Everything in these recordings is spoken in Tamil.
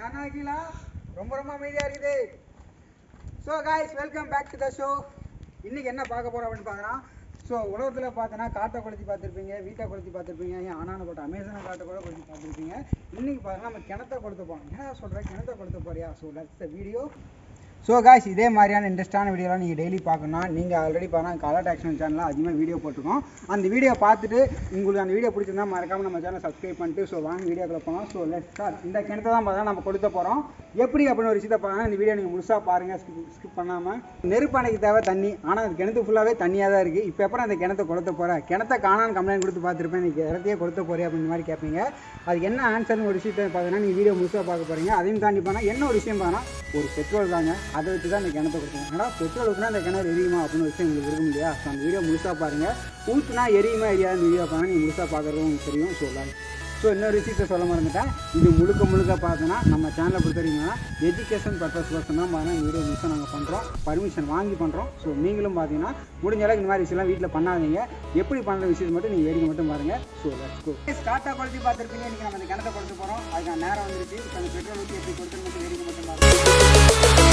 நான் அகிலா ரொம்ப ரொம்ப அமைதியாக இருக்குது so guys welcome back to the show இன்னைக்கு என்ன பார்க்க போகிறோம் அப்படின்னு பார்க்குறோம் ஸோ உலகத்தில் பார்த்தோன்னா காட்டை கொளுத்தி பார்த்துருப்பீங்க வீட்டை கொளுத்தி பார்த்துருப்பீங்க ஏன் ஆனான போட்ட அமேசான காட்டை கூட கொளுத்தி பார்த்துருப்பீங்க இன்னைக்கு பார்த்தோன்னா நம்ம கிணத்த கொளுத்த போகிறோம் என்ன சொல்கிறேன் கிணத்த கொளுத்த போறியா so that's the video so guys இதே மாதிரியான இன்ட்ரெஸ்டான வீடியோலாம் நீங்கள் டெய்லி பார்க்கணும்னா நீங்கள் ஆல்ரெடி பார்த்தா கலர் ஆக்ஷன் சேனலில் அதிகமாக வீடியோ போட்டிருக்கோம் அந்த வீடியோ பார்த்துட்டு உங்களுக்கு அந்த வீடியோ பிடிச்சிருந்தா மறக்காமல் நம்ம சேனலை சப்ஸ்கிரைப் பண்ணிட்டு ஸோ வாங்க வீடியோக்குள்ள போகலாம் ஸோ லெட் ஸ்டார்ட் இந்த கிணத்தை தான் பார்த்தா நம்ம கொடுத்த போகிறோம் எப்படி அப்படின்னு ஒரு விஷயத்தை பார்த்தா இந்த வீடியோ நீங்கள் முழுசாக பாருங்கள் ஸ்கிப் ஸ்கிப் பண்ணாமல் நெருப்பானைக்கு தேவை தண்ணி ஆனால் அந்த கிணத்து ஃபுல்லாகவே தண்ணியாக தான் இருக்குது இப்போ எப்பறம் அந்த கிணத்தை கொடுத்த போகிறேன் கிணத்த காணான்னு கம்ப்ளைண்ட் கொடுத்து பார்த்துருப்பேன் நீங்கள் இடத்தையே கொடுத்த போகிறேன் அப்படின்னு மாதிரி கேட்பீங்க அதுக்கு என்ன ஆன்சர்னு ஒரு விஷயத்தை பார்த்தீங்கன்னா நீங்கள் வீடியோ முழுசாக பார்க்க போகிறீங்க அதையும் தாண்டி போனால் என்ன ஒரு விஷயம் பார்த்தா ஒரு பெட்ரோல் தாங்க அதை வச்சு தான் இந்த கிணத்தை கொடுத்தோம் ஏன்னா பெட்ரோல் ஊற்றினா அந்த கிணறு எரியுமா அப்படின்னு ஒரு விஷயம் உங்களுக்கு இருக்கும் இல்லையா ஸோ அந்த வீடியோ முழுசாக பாருங்கள் ஊற்றுனா எரியுமா எரியாதுன்னு வீடியோ பாருங்க நீங்கள் முழுசாக பார்க்குறதும் உங்களுக்கு தெரியும் சொல்லலாம் ஸோ இன்னொரு விஷயத்தை சொல்ல மறந்துட்டேன் இது முழுக்க முழுக்க பார்த்தோன்னா நம்ம சேனலை பொறுத்த வரைக்கும்னா எஜுகேஷன் பர்பஸ் கோசம் தான் பார்த்தீங்கன்னா இந்த வீடியோ முழுசாக நாங்கள் பண்ணுறோம் பர்மிஷன் வாங்கி பண்ணுறோம் ஸோ நீங்களும் பார்த்தீங்கன்னா முடிஞ்ச அளவுக்கு இந்த மாதிரி விஷயம்லாம் வீட்டில் பண்ணாதீங்க எப்படி பண்ணுற விஷயத்தை மட்டும் நீங்கள் வேடிக்கை மட்டும் பாருங்கள் ஸோ லெட்ஸ் கோ ஸ்டார்ட்டாக கொளுத்தி பார்த்துருப்பீங்க இன்றைக்கி நம்ம இந்த கிணத்தை கொடுத்து போகிறோம் அதுக்கான நேரம் வந்துருச்சு இப்போ அந்த பெட்ரோல் ஊற்றி எப்படி கொடுத்துரு மட்டும் வேடிக்கை மட்டும் பாருங்கள்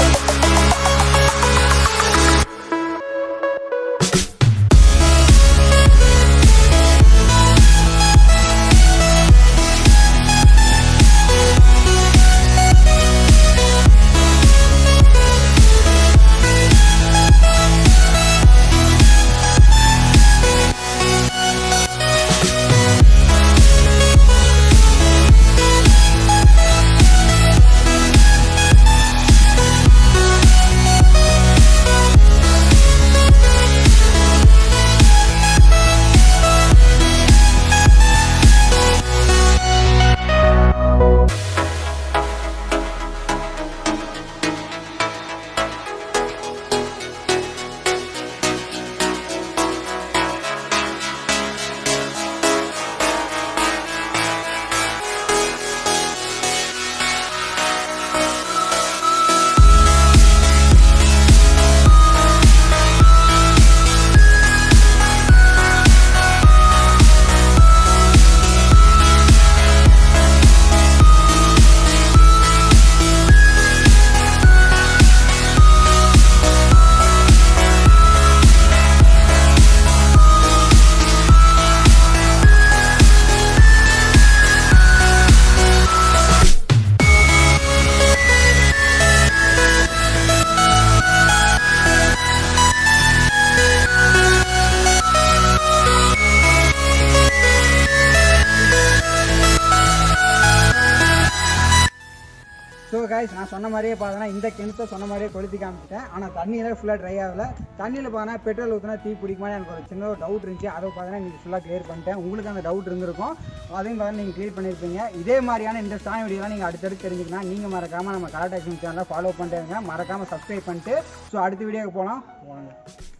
ஸோ கைஸ் நான் சொன்ன மாதிரியே பார்த்தோன்னா இந்த கிணத்தை சொன்ன மாதிரியே கொளுத்தி காமிச்சிட்டேன் ஆனால் தண்ணியில் ஃபுல்லாக ட்ரை ஆகல தண்ணியில் பார்த்தா பெட்ரோல் ஊற்றினா தீ பிடிக்குமா எனக்கு ஒரு சின்ன ஒரு டவுட் இருந்துச்சு அதை பார்த்தீங்கன்னா நீங்கள் ஃபுல்லாக க்ளியர் பண்ணிட்டேன் உங்களுக்கு அந்த டவுட் இருந்திருக்கும் அதையும் பார்த்தா நீங்கள் க்ளியர் பண்ணியிருப்பீங்க இதே மாதிரியான இன்ட்ரெஸ்டான வீடியோலாம் நீங்கள் அடுத்தடுத்து தெரிஞ்சுக்கணும் நீங்கள் மறக்காமல் நம்ம கலர் டேக்ஷன் சேனலை ஃபாலோ பண்ணிட்டு இருங்க மறக்காமல் சப்ஸ்கிரைப் பண்ணிட்டு ஸோ அடுத்த வீடியோக்கு போகலாம் வாங்க